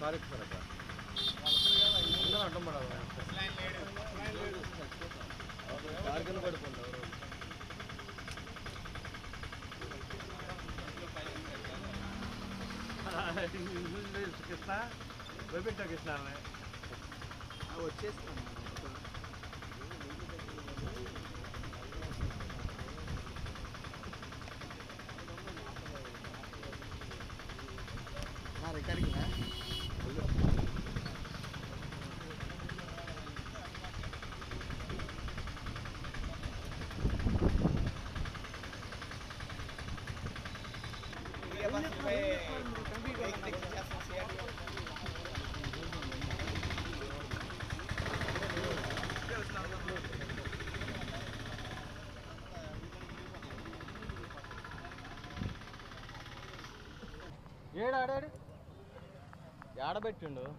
Car ఎక్కుతారు అక్కడ అందరూ అడ్డం పడాలి కారు కింద పడిపోతారు కృష్ణ భయపెట్టా కృష్ణ వచ్చేస్తాను నా రికార్డింగ్ ఏడు ఆడాడు ఏడబెట్టిండు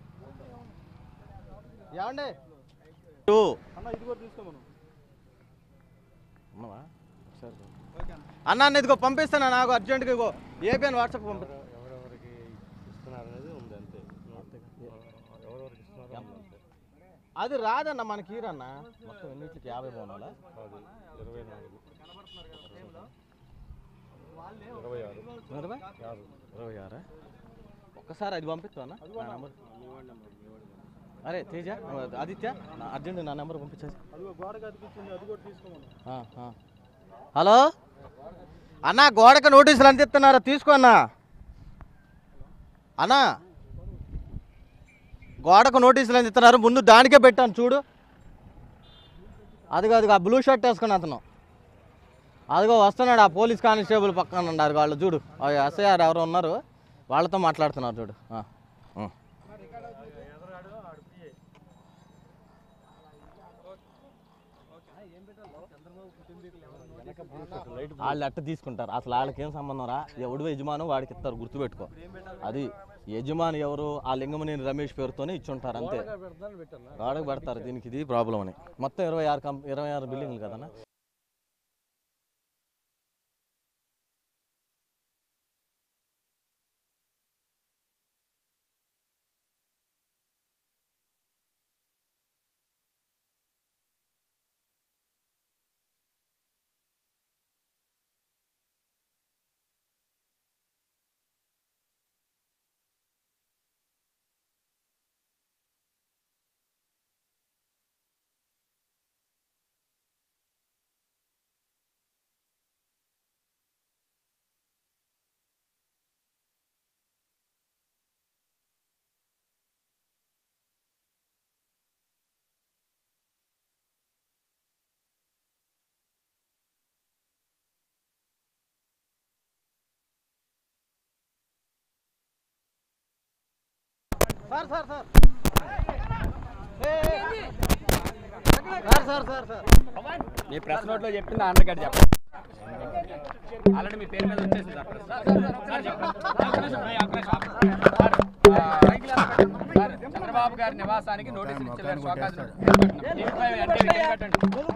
ఏమండి అన్న ఇది కూడా తీసుకోమను ఉన్నావా సరే అన్న అన్న ఇదిగో పంపిస్తాను నాకు అర్జెంట్గా ఇగో ఏపీ అని వాట్సాప్ పంపి ఎవరెవరికి ఇస్తున్నారు అనేది ఉంది అంతే ఎవరెవరికి ఇస్తున్నారు అంతే అది రాదన్న మనకి ఈరన్న మొత్తం ఎన్నిటికి యాభై బోనాలా అది ఇరవై నాలుగు ఇరవై ఆరు ఇరవై యాభై ఇరవై ఆరా ఒక్కసారి అది పంపిస్తావా అన్న? నా నెంబర్ అరే తేజ ఆదిత్య నా అర్జెంట్ నా నెంబర్ పంపించేసి అదిగో గోడకి అతికిచ్చింది అది కూడా తీసుకోమను ఆ, ఆ. హలో అన్నా గోడకి నోటీసులు అందిస్తున్నారా తీసుకో అన్నా అన్నా గోడకు నోటీసులు అందిస్తున్నారు ముందు దానికే పెట్టాను చూడు అదిగో అదిగో ఆ బ్లూ షర్ట్ వేసుకుని అతను అదిగో వస్తున్నాడు ఆ పోలీస్ కానిస్టేబుల్ పక్కన ఉన్నారు వాళ్ళు చూడు ఆ ఎస్ఐఆర్ ఎవరు ఉన్నారు వాళ్ళతో మాట్లాడుతున్నారు చూడు ఆ, ఆ. వాళ్ళు అట్ట తీసుకుంటారు అసలు వాళ్ళకి ఏం సంబంధం రా ఎవడు యజమాను వాడికి ఇస్తారు గుర్తుపెట్టుకో అది యజమాని ఎవరు ఆ లింగమనేని రమేష్ పేరుతోనే ఇచ్చుంటారు అంతే పెడతాను పెట్టాను వాడకు పెడతారు దీనికి ఇది ప్రాబ్లం అని మొత్తం ఇరవై ఆరు కంప్ ఇరవై ఆరు బిల్డింగ్లు కదన్నా sir sir sir sir sir sir sir మీ ప్రెస్ నోట్ లో చెప్పింది ఆంధ్ర గారు చెప్పండి ఆల్రెడీ మీ పేరు మీద వచ్చేసింది సార్ press. సార్ చెప్పండి. ఒక్క నిమిషం, అయ్య, ఒక్క నిమిషం. సార్, ఆ, సార్, చంద్రబాబు గారి నివాసానికి నోటీసులు ఇచ్చారు షోకాజ్ దీనిపై ఎన్టీవీ కట్టండి.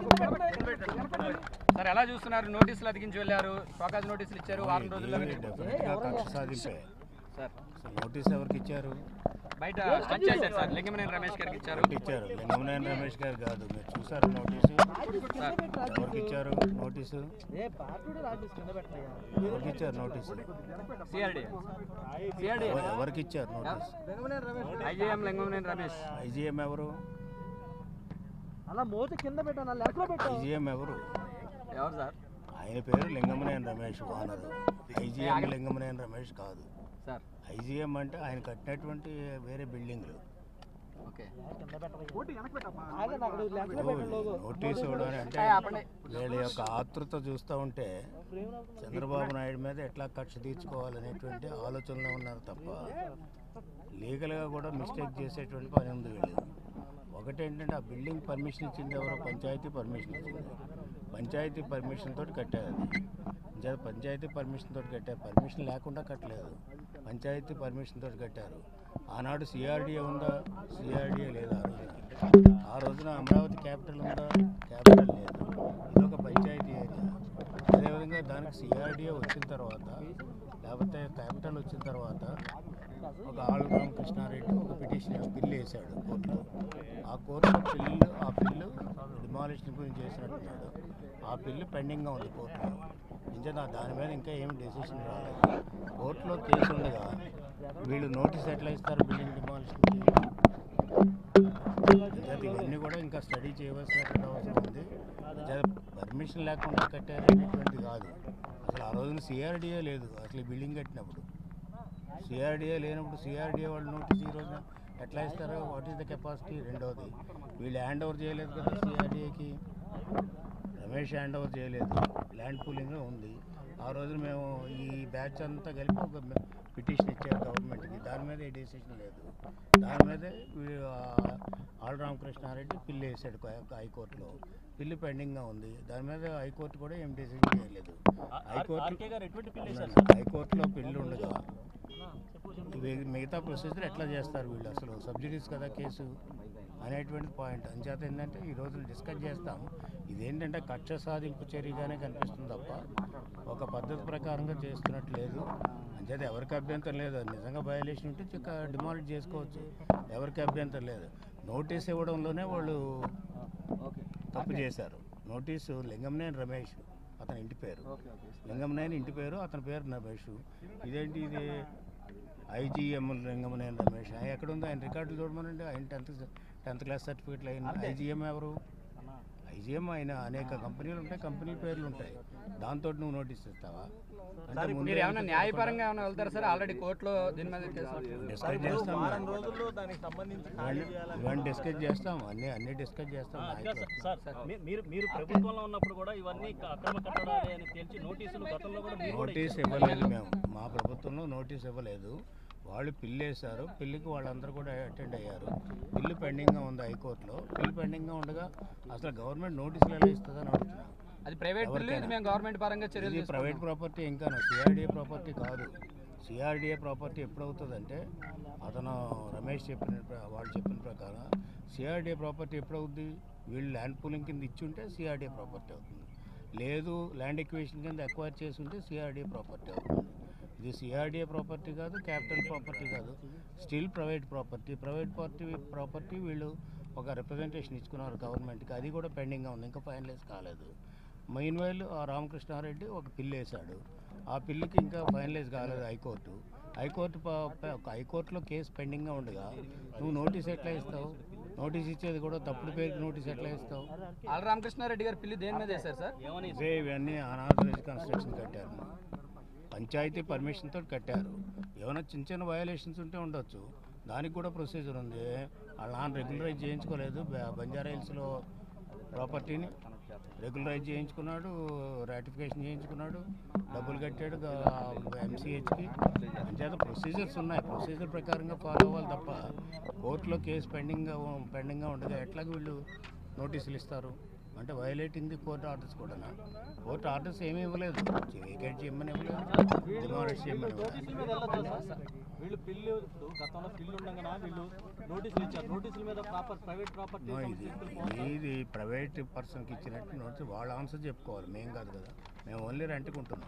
సార్ ఎలా చూస్తున్నారు నోటీసులు అతికించి వెళ్ళారు షోకాజ్ నోటీసులు ఇచ్చారు వారం రోజుల్లో డెఫినెట్గా కక్ష సాధింపే సార్ అసలు నోటీస్ ఎవరికి ఇచ్చారు బయట స్టచ్ చేశారు సార్ లింగమనేని రమేష్ గారికి ఇచ్చారు ఎవరికి ఇచ్చారు లింగమనేని రమేష్ గారు కాదు మీరు చూసారు నోటీసు సార్ ఎవరికి ఇచ్చారు నోటీసు ఏ పార్టీ రాజేష్ కింద పెట్టాయా ఎవరికి ఇచ్చారు నోటీసు సిఆర్డి సిఆర్డి ఎవ- ఎవరికి ఇచ్చారు notice IGM Lingamaneni Ramesh IGM ఎవరు అలా మోతి కింద పెట్టాను లెఫ్ట్ లో పెట్టావు ఐజీఎం ఎవరు ఎవరు సార్ ఆయన పేరు లింగమనేని రమేష్ ఓనరు ఐజీఎం లింగమనేని రమేష్ కాదు సార్ ఐజీఎం అంటే ఆయన కట్టినటువంటి వేరే బిల్డింగ్లు ఓకే ఆగండి అక్కడ లెఫ్ట్ లో పెట్టండి లోగో నోటీస్ ఇవ్వడం అంటే ఆపండి. వీళ్ళ యొక్క ఆతృత చూస్తూ ఉంటే చంద్రబాబు నాయుడు మీద ఎట్లా కక్ష తీర్చుకోవాలనేటువంటి ఆలోచనలో ఉన్నారు తప్ప లీగల్గా కూడా మిస్టేక్ చేసేటువంటి పని ఉంది వీళ్ళు ఒకటేంటంటే ఆ బిల్డింగ్ పర్మిషన్ ఇచ్చింది ఎవరో పంచాయతీ పర్మిషన్ ఇచ్చింది పంచాయతీ పర్మిషన్ తోటి కట్టారు అది నిజానికి పంచాయతీ పర్మిషన్ తోటి కట్టారు పర్మిషన్ లేకుండా కట్టలేదు పంచాయతీ పర్మిషన్ తోటి కట్టారు ఆనాడు సిఆర్డీఏ ఉందా సిఆర్డీఏ లేదా ఆ రోజున ఆ రోజున అమరావతి క్యాపిటల్ ఉందా క్యాపిటల్ లేదు ఇది ఒక పంచాయతీ ఏరియా అదేవిధంగా దానికి సిఆర్డీఏ వచ్చిన తర్వాత లేకపోతే క్యాపిటల్ వచ్చిన తర్వాత ఒక ఆళ్ళరామ కృష్ణారెడ్డి ఒక పిటిషన్ బిల్లు వేశాడు కోర్టులో ఆ కోర్టులో బిల్లు ఆ బిల్లు డిమాలిషన్ గురించి చేసినట్టున్నాడు ఆ బిల్లు పెండింగ్గా ఉంది కోర్టులో ఇంకా నా దాని మీద ఇంకా ఏమి డెసిషన్ రాలేదు కోర్టులో కేసు ఉండగా వీళ్ళు నోటీస్ ఎట్లా ఇస్తారు బిల్డింగ్ డిమాలిషన్కి అంచేత ఇవన్నీ కూడా ఇంకా స్టడీ చేయవలసినటువంటి అవసరం ఉంది అంచేత పర్మిషన్ లేకుండా కట్టారనేటువంటిది కాదు అసలు ఆ రోజున సిఆర్డిఏ లేదు అసలు ఈ బిల్డింగ్ కట్టినప్పుడు సిఆర్డిఏ లేనప్పుడు సిఆర్డిఏ వాళ్ళు నోటీస్ ఈ రోజున ఎట్లా ఇస్తారో వాట్ ఈస్ ద కెపాసిటీ రెండవది వీళ్ళు హ్యాండ్ ఓవర్ చేయలేదు కదా సిఆర్డిఏకి రమేష్ హ్యాండ్ ఓవర్ చేయలేదు ల్యాండ్ పూలింగ్ ఉంది ఆ రోజు మేము ఈ బ్యాచ్ అంతా కలిపి ఒక పిటిషన్ ఇచ్చారు గవర్నమెంట్కి దాని మీద ఏ డెసిషన్ లేదు దాని మీదే వీ- ఆ ఆల్ రామకృష్ణారెడ్డి పిల్లు వేసాడు కో- హైకోర్టులో పిల్లు పెండింగ్గా ఉంది దాని మీద హైకోర్టు కూడా ఏం డెసిషన్ చేయలేదు హైకోర్టు హైకోర్టులో పిల్లు ఉండగా ఇవి మిగతా ప్రొసీజర్ ఎట్లా చేస్తారు వీళ్ళు అసలు సబ్సిడీస్ కదా కేసు అనేటువంటి పాయింట్ అంచేత ఏంటంటే ఈ రోజు డిస్కస్ చేస్తాం ఇదేంటంటే కక్ష సాధింపు చర్యగానే కనిపిస్తుంది తప్ప ఒక పద్ధతి ప్రకారంగా చేస్తున్నట్టు లేదు అంచేత ఎవరికి అభ్యంతరం లేదు అది నిజంగా బయలేషన్ ఉంటే డిమాలిట్ చేసుకోవచ్చు ఎవరికి అభ్యంతరం లేదు నోటీస్ ఇవ్వడంలోనే వాళ్ళు తప్పు చేశారు నోటీసు లింగంనేని రమేష్ అతని ఇంటి పేరు లింగంనేని ఇంటి పేరు అతని పేరు రమేష్ ఇదేంటి ఇది ఐజీఎం లింగంనేని రమేష్ ఆయన ఎక్కడ ఉందో ఆయన రికార్డులు చూడమనండి ఆయన టెన్త్ టెన్త్ క్లాస్ సర్టిఫికేట్లు అయిన ఐజీఎం ఎవరు ఐజీఎం ఆయన అనేక కంపెనీలు ఉంటాయి కంపెనీ పేర్లు ఉంటాయి దాంతో నువ్వు నోటీస్ ఇస్తావా అంటే ముందే మీరు ఏమైనా న్యాయపరంగా ఏమైనా వెళ్తారా సార్ ఆల్రెడీ కోర్టులో దీని మీద కేసు డిస్కస్ చేస్తాం వారం రోజుల్లో దానికి సంబంధించి ఖాళీ చేయాలని ఇవన్నీ డిస్కస్ చేస్తాం అన్ని అన్ని డిస్కస్ చేస్తాం నాయకులు. సార్ మీ- మీరు మీరు ప్రభుత్వంలో ఉన్నప్పుడు కూడా ఇవన్నీ క- అక్రమ కట్టడాలే అని తెలిసి నోటీసులు గతంలో కూడా మీరు కూడా నోటీస్ ఇవ్వలేదు మేము మా ప్రభుత్వంలో నోటీస్ ఇవ్వలేదు వాళ్ళు పిల్లు వేశారు పిల్లికి వాళ్ళందరూ కూడా అటెండ్ అయ్యారు బిల్లు పెండింగ్గా ఉంది హైకోర్టులో బిల్లు పెండింగ్గా ఉండగా అసలు గవర్నమెంట్ నోటీసులు ఎలా ఇస్తుందని అడుగుతున్నాం అది ప్రైవేట్ బిల్లు ఇది మేము గవర్నమెంట్ పరంగా చర్యలు ఇది తీసుకుంటాం. ప్రైవేట్ ప్రాపర్టీ ఇంకా సిఆర్డిఏ ప్రాపర్టీ కాదు సిఆర్డిఏ ప్రాపర్టీ ఎప్పుడు అవుతుందంటే అతను రమేష్ చెప్పిన ప్ర- వాళ్ళు చెప్పిన ప్రకారం సిఆర్డిఏ ప్రాపర్టీ ఎప్పుడు అవుద్ది వీళ్ళు ల్యాండ్ పూలింగ్ కింద ఇచ్చుంటే సిఆర్డిఏ ప్రాపర్టీ అవుతుంది లేదు ల్యాండ్ ఎక్వేషన్ కింద ఎక్వైర్ చేసి ఉంటే సిఆర్డిఏ ప్రాపర్టీ అవుతుంది ఇది సిఆర్డిఏ ప్రాపర్టీ కాదు క్యాపిటల్ ప్రాపర్టీ కాదు still private property private party property వీళ్ళు ఒక రిప్రజెంటేషన్ ఇచ్చుకున్నారు గవర్నమెంట్కి అది కూడా పెండింగ్గా ఉంది ఇంకా ఫైనలైజ్ కాలేదు మెయిన్ వైల్ ఆ రామకృష్ణారెడ్డి ఒక పిల్లు వేశాడు ఆ పిల్లికి ఇంకా ఫైనలైజ్ కాలేదు హైకోర్టు హైకోర్టు ప- ప- హైకోర్టులో కేసు పెండింగ్గా ఉండగా నువ్వు నోటీస్ ఎట్లా ఇస్తావు నోటీస్ ఇచ్చేది కూడా తప్పుడు పేరుకి నోటీస్ ఎట్లా ఇస్తావు ఆల్ రామకృష్ణారెడ్డి గారు పిల్లి దేని మీద వేశారు సార్ ఇవే ఇవన్నీ అనాథరైజ్ కన్స్ట్రక్షన్ కట్టారు పంచాయతీ పర్మిషన్ తోటి కట్టారు ఏమైనా చిన్న చిన్న వయలేషన్స్ ఉంటే ఉండొచ్చు దానికి కూడా ప్రొసీజర్ ఉంది వాళ్ళ నాన్న రెగ్యులరైజ్ చేయించుకోలేదు బ- బంజారా హిల్స్లో ప్రాపర్టీని రెగ్యులరైజ్ చేయించుకున్నాడు రాటిఫికేషన్ చేయించుకున్నాడు డబ్బులు కట్టాడు ఎంసీహెచ్కి అంచేత ప్రొసీజర్స్ ఉన్నాయి ప్రొసీజర్ ప్రకారంగా ఫాలో అవ్వాలి తప్ప కోర్టులో కేసు పెండింగ్గా పెండింగ్గా ఉండగా ఎట్లాగ వీళ్ళు నోటీసులు ఇస్తారు అంటే వైలేటింగ్ ది కోర్టు ఆర్డర్స్ కూడా కోర్టు ఆర్డర్స్ ఏమీ ఇవ్వలేదు వేకేట్ చేయమని ఇవ్వలేదు డిమాలిష్ చేయమని ఇవ్వలేదు నోటీసుల మీద వెళ్ళొద్దు సార్ వీళ్ళు పిల్లు ఇప్పుడు గతంలో పిల్లు ఉండగానే వీళ్ళు నోటీసులు ఇచ్చారు నోటీసుల మీద ప్రాపర్ ప్రైవేట్ ప్రాపర్టీ నో, ఇది ఇది ప్రైవేట్ పర్సన్కి ఇచ్చినట్టు నోటీస్ వాళ్ళ ఆన్సర్ చెప్పుకోవాలి మేం కాదు కదా మేము ఓన్లీ రెంట్కుంటున్నాం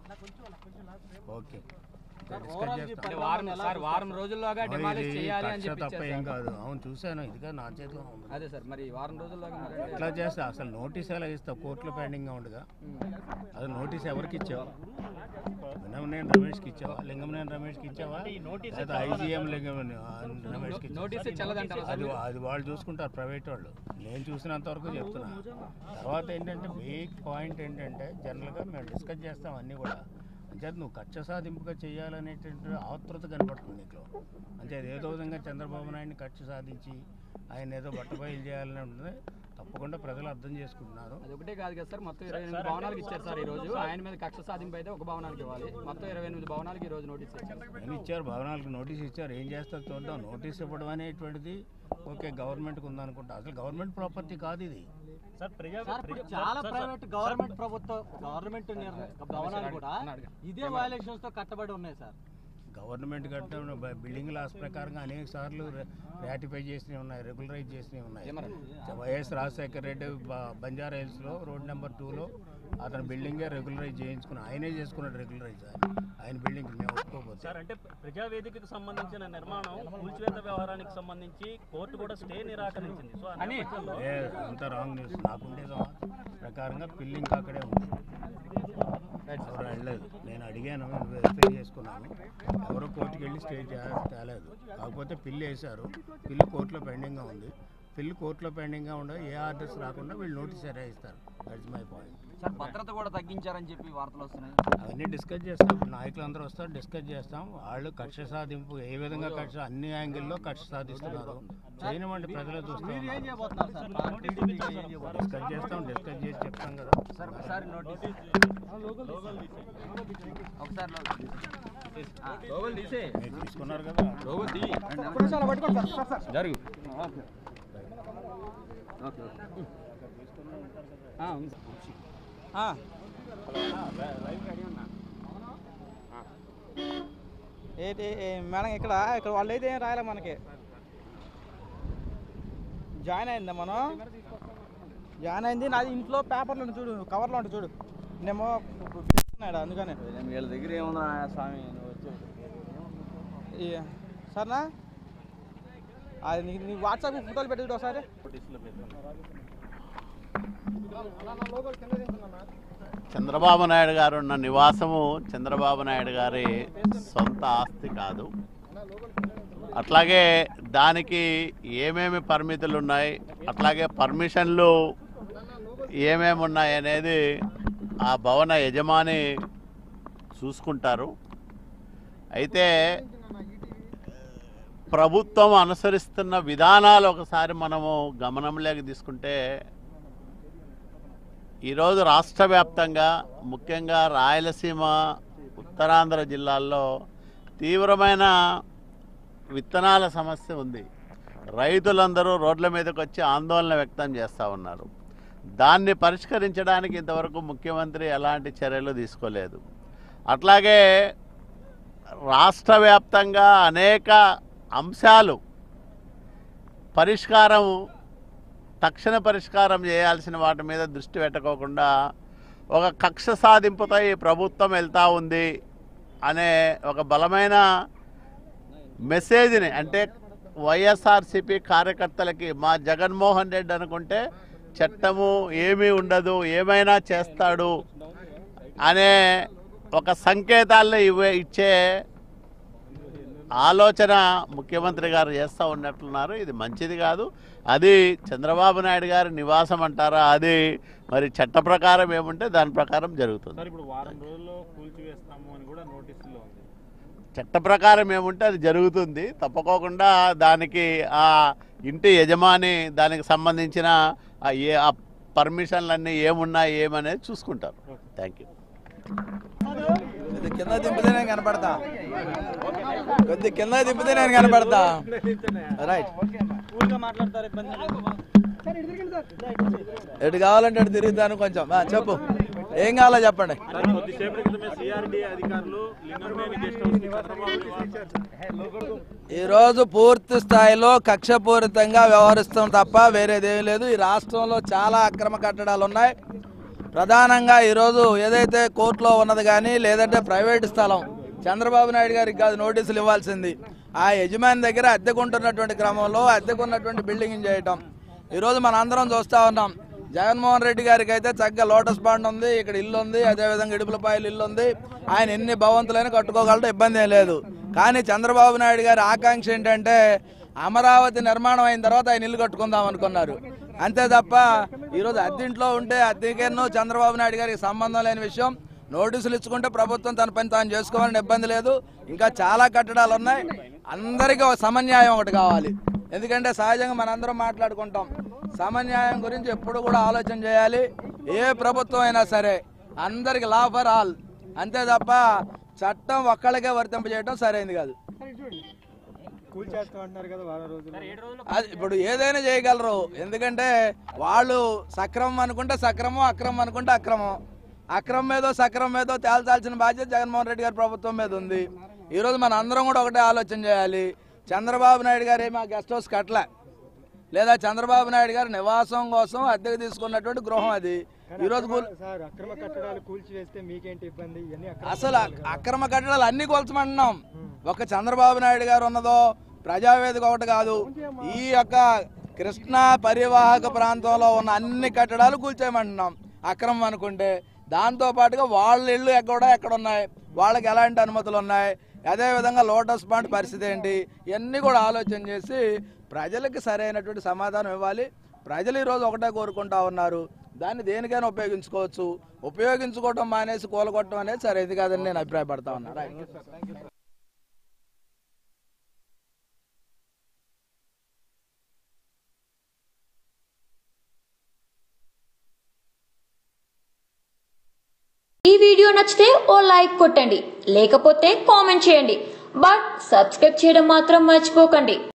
ఓకే డిస్కస్ చేస్తాం అంటే వారం సార్ వారం రోజుల్లోగా డిమాలిష్ ఇది చేయాలి అని కక్ష చెప్పి తప్ప ఇచ్చారు ఏం సార్. కాదు అవును చూశాను ఇది కాదు నా చేతిలో ఉంది అదే సార్ మరి వారం రోజుల్లోగా మరి అంటే- ఎట్లా చేస్తా అసలు నోటీస్ ఎలా ఇస్తావు కోర్టులో పెండింగ్గా ఉండగా అది నోటీస్ ఎవరికి ఇచ్చావు వినమనేని రమేష్కి ఇచ్చావా లింగమనేని రమేష్కి ఇచ్చావా లేదా ఐజీఎం లింగం రమేష్కి ఇచ్చావా? నోటీస్ చెల్లదంటారా సార్ అది అది వాళ్ళు చూసుకుంటారు ప్రైవేట్ వాళ్ళు నేను చూసినంత వరకు చెప్తున్నా తర్వాత ఏంటంటే మెయిన్ పాయింట్ ఏంటంటే జనరల్గా మేము డిస్కస్ చేస్తాం అన్నీ కూడా అంటే నువ్వు కక్ష సాధింపుగా చేయాలనేటువంటి ఆతృత కనపడుతుంది నీకు అంటే అది ఏదో విధంగా చంద్రబాబు నాయుడిని కక్ష సాధించి ఆయన ఏదో బట్టబయలు చేయాలని ఉంటుంది తప్పకుండా ప్రజలు అర్థం చేసుకుంటున్నారు అది ఒకటే కాదు కదా సార్ మొత్తం ఇరవై ఎనిమిది భవనాలకు ఇచ్చారు సార్ ఈ రోజు ఆయన మీద కక్ష సాధింపు అయితే ఒక భవనానికి ఇవ్వాలి మొత్తం ఇరవై ఎనిమిది భవనాలకి ఈ రోజు నోటీస్ ఇచ్చారు అని ఇచ్చారు భవనాలకు నోటీస్ ఇచ్చారు ఏం చేస్తారు చూద్దాం నోటీస్ ఇవ్వడం అనేటువంటిది ఓకే గవర్నమెంట్కి ఉందనుకుంటా అసలు గవర్నమెంట్ ప్రాపర్టీ కాదు ఇది సార్ ప్రజా సార్ ఇప్పుడు చాలా ప్రైవేట్ గవర్నమెంట్ ప్రభుత్వ గవర్నమెంట్ నిర్ణ- భవనాలు కూడా ఇదే వయలేషన్స్ తో కట్టబడి ఉన్నాయి సార్ గవర్నమెంట్ కట్టిన బిల్డింగ్ లాస్ ప్రకారంగా అనేక సార్లు రాటిఫై చేసినవి ఉన్నాయి రెగ్యులరైజ్ చేసినవి ఉన్నాయి వైఎస్ రాజశేఖర రెడ్డి బ- బంజారా హిల్స్లో రోడ్ నెంబర్ టూలో అతని బిల్డింగే రెగ్యులరైజ్ చేయించుకుని ఆయనే చేసుకున్నాడు రెగ్యులరైజ్ ఆయన బిల్డింగ్ మేము ఒప్పుకోకపోతే సార్ అంటే ప్రజావేదికకు సంబంధించిన నిర్మాణం కూల్చివేత వ్యవహారానికి సంబంధించి కోర్టు కూడా స్టే నిరాకరించింది సో ఆ నేపథ్యంలో ఏ అంత రాంగ్ న్యూస్ నాకుండే సమాచారం ప్రకారంగా బిల్డింగ్ అక్కడే ఉంది ఎవరు వెళ్ళలేదు నేను అడిగాను వెరిఫై చేసుకున్నాను ఎవరు కోర్టుకి వెళ్ళి స్టే చే- తేలేదు కాకపోతే పిల్లి వేశారు పిల్లి కోర్టులో పెండింగ్గా ఉంది పిల్లి కోర్టులో పెండింగ్గా ఉండదు ఏ ఆర్డర్స్ రాకుండా వీళ్ళు నోటీస్ ఎరా ఇస్తారు దట్స్ మై పాయింట్ సార్ భద్రత కూడా తగ్గించారని చెప్పి వార్తలు వస్తున్నాయి అవన్నీ డిస్కస్ చేస్తాం నాయకులు అందరూ వస్తారు డిస్కస్ చేస్తాం వాళ్ళు కక్ష సాధింపు ఏ విధంగా కక్ష అన్ని యాంగిల్లో కక్ష సాధిస్తున్నారు చేయనివ్వండి ప్రజలు చూస్తాం మీరు ఏం చేయబోతున్నారు సార్ ఆ టీడీపీకి ఏం చేయబోతున్నారు? డిస్కస్ చేస్తాం డిస్కస్ చేసి చెప్తాం కదా సార్ ఒకసారి నోటీస్ ఒకసారి మీరు తీసుకున్నారు కదా జరుగు ఏంటి ఏ- మేడం ఇక్కడ ఇక్కడ వాళ్ళు అయితే ఏం రాయలే మనకి జాయిన్ అయిందా మనం జాయిన్ అయింది నాది ఇంట్లో పేపర్లో ఉంది చూడు కవర్లో ఉంటుంది చూడు నేమో ఉన్నాడు అందుకనే వీళ్ళ దగ్గర ఏముందా స్వామి నువ్వు వచ్చి ఈ సరేనా అది నీకు నీ వాట్సాప్ ఫోటోలు పెట్టి చూడు ఒకసారి చంద్రబాబు నాయుడు గారు ఉన్న నివాసము చంద్రబాబు నాయుడు గారి సొంత ఆస్తి కాదు అట్లాగే దానికి ఏమేమి పరిమితులు ఉన్నాయి అట్లాగే పర్మిషన్లు ఏమేమి ఉన్నాయి అనేది ఆ భవన యజమాని చూసుకుంటారు అయితే ప్రభుత్వం అనుసరిస్తున్న విధానాలు ఒకసారి మనము గమనంలోకి తీసుకుంటే ఈరోజు రాష్ట్ర వ్యాప్తంగా ముఖ్యంగా రాయలసీమ ఉత్తరాంధ్ర జిల్లాల్లో తీవ్రమైన విత్తనాల సమస్య ఉంది రైతులందరూ రోడ్ల మీదకి వచ్చి ఆందోళన వ్యక్తం చేస్తూ ఉన్నారు దాన్ని పరిష్కరించడానికి ఇంతవరకు ముఖ్యమంత్రి ఎలాంటి చర్యలు తీసుకోలేదు అట్లాగే రాష్ట్ర వ్యాప్తంగా అనేక అంశాలు పరిష్కారం తక్షణ పరిష్కారం చేయాల్సిన వాటి మీద దృష్టి పెట్టకోకుండా ఒక కక్ష సాధింపుతో ఈ ప్రభుత్వం వెళ్తూ ఉంది అనే ఒక బలమైన మెసేజ్ని అంటే వైఎస్ఆర్సిపి కార్యకర్తలకి మా జగన్మోహన్ రెడ్డి అనుకుంటే చట్టము ఏమీ ఉండదు ఏమైనా చేస్తాడు అనే ఒక సంకేతాలను ఇవ్వే ఇచ్చే ఆలోచన ముఖ్యమంత్రి గారు చేస్తూ ఉన్నట్లున్నారు ఇది మంచిది కాదు అది చంద్రబాబు నాయుడు గారి నివాసం అంటారా అది మరి చట్ట ప్రకారం ఏముంటే దాని ప్రకారం జరుగుతుంది సార్ ఇప్పుడు వారం రోజుల్లో కూల్చివేస్తాము అని కూడా నోటీసులో ఉంది చట్ట ప్రకారం ఏముంటే అది జరుగుతుంది తప్పకోకుండా దానికి ఆ ఇంటి యజమాని దానికి సంబంధించిన ఆ ఏ ఆ పర్మిషన్లన్నీ ఏమున్నాయి ఏమనేది చూసుకుంటారు థ్యాంక్ యూ కొద్ది కింద దింపితే నేను కనపడతా కొద్ది కింద దింపితే నేను కనపడతా రైట్ కూల్గా మాట్లాడతారు ఇబ్బంది ఎటు కావాలంటే అటు తిరుగుతాను కొంచెం ఆ, చెప్పు ఏం కావాలో చెప్పండి కొద్దిసేపటి క్రితమే సిఆర్డీ అధికారులు లింగంనేని గెస్ట్ హౌస్ కి చంద్రబాబు ఈ రోజు పూర్తి స్థాయిలో కక్షపూరితంగా వ్యవహరిస్తాం తప్ప వేరేదేమీ లేదు ఈ రాష్ట్రంలో చాలా అక్రమ కట్టడాలు ఉన్నాయి ప్రధానంగా ఈరోజు ఏదైతే కోర్టులో ఉన్నది కానీ లేదంటే ప్రైవేట్ స్థలం చంద్రబాబు నాయుడు గారికి కాదు నోటీసులు ఇవ్వాల్సింది ఆ యజమాని దగ్గర అద్దెకుంటున్నటువంటి క్రమంలో అద్దెకున్నటువంటి బిల్డింగ్ చేయటం ఈరోజు మన అందరం చూస్తూ ఉన్నాం జగన్మోహన్ రెడ్డి గారికి అయితే చక్కగా లోటస్ పాండ్ ఉంది ఇక్కడ ఇల్లు ఉంది అదేవిధంగా ఇడుపులపాయలు ఇల్లు ఉంది ఆయన ఎన్ని భవంతులైనా కట్టుకోగలటం ఇబ్బంది ఏం లేదు కానీ చంద్రబాబు నాయుడు గారి ఆకాంక్ష ఏంటంటే అమరావతి నిర్మాణం అయిన తర్వాత ఆయన ఇల్లు కట్టుకుందాం అనుకున్నారు అంతే తప్ప ఈరోజు అద్దెంట్లో ఉంటే అద్దెకేనో చంద్రబాబు నాయుడు గారికి సంబంధం లేని విషయం నోటీసులు ఇచ్చుకుంటే ప్రభుత్వం తన పని తాను చేసుకోవాలని ఇబ్బంది లేదు ఇంకా చాలా కట్టడాలు ఉన్నాయి అందరికీ ఒక సమన్యాయం ఒకటి కావాలి ఎందుకంటే సహజంగా మనందరం మాట్లాడుకుంటాం సమన్యాయం గురించి ఎప్పుడు కూడా ఆలోచన చేయాలి ఏ ప్రభుత్వం అయినా సరే అందరికి లా ఫర్ ఆల్ అంతే తప్ప చట్టం ఒక్కళ్ళకే వర్తింపజేయడం సరైనది కాదు అది ఇప్పుడు ఏదైనా చేయగలరు ఎందుకంటే వాళ్ళు సక్రమం అనుకుంటే సక్రమం అక్రమం అనుకుంటే అక్రమం అక్రమం మీదో సక్రమం మీదో తేల్చాల్సిన బాధ్యత జగన్మోహన్ రెడ్డి గారి ప్రభుత్వం మీద ఉంది ఈరోజు మన అందరం కూడా ఒకటే ఆలోచన చేయాలి చంద్రబాబు నాయుడు గారు ఏమీ ఆ గెస్ట్ హౌస్ కట్టలే లేదా చంద్రబాబు నాయుడు గారి నివాసం కోసం అద్దెకు తీసుకున్నటువంటి గృహం అది ఈరోజు కూల్- సార్ అక్రమ కట్టడాలు కూల్చివేస్తే మీకేంటి ఇబ్బంది ఇవన్నీ అక్రమ అసలు అ- అక్రమ కట్టడాలు అన్ని కొల్చమంటున్నాం ఒక చంద్రబాబు నాయుడు గారు ఉన్నదో ప్రజావేదిక ఒకటి కాదు ఈ యొక్క కృష్ణా పరివాహక ప్రాంతంలో ఉన్న అన్ని కట్టడాలు కూల్చేయమంటున్నాం అక్రమం అనుకుంటే దాంతో పాటుగా వాళ్ళ ఇళ్ళు కూడా ఎక్కడ ఉన్నాయి వాళ్ళకి ఎలాంటి అనుమతులు ఉన్నాయి అదేవిధంగా లోటస్ పాండ్ పరిస్థితి ఏంటి ఇవన్నీ కూడా ఆలోచన చేసి ప్రజలకి సరైనటువంటి సమాధానం ఇవ్వాలి ప్రజలు ఈరోజు ఒకటే కోరుకుంటా ఉన్నారు దాన్ని దేనికైనా ఉపయోగించుకోవచ్చు ఉపయోగించుకోవడం మానేసి కూలగొట్టడం అనేది సరైనది కాదని నేను అభిప్రాయపడతా ఉన్నా రైట్. ఈ వీడియో నచ్చితే ఓ లైక్ కొట్టండి లేకపోతే కామెంట్ చేయండి బట్ సబ్స్క్రైబ్ చేయడం మాత్రం మర్చిపోకండి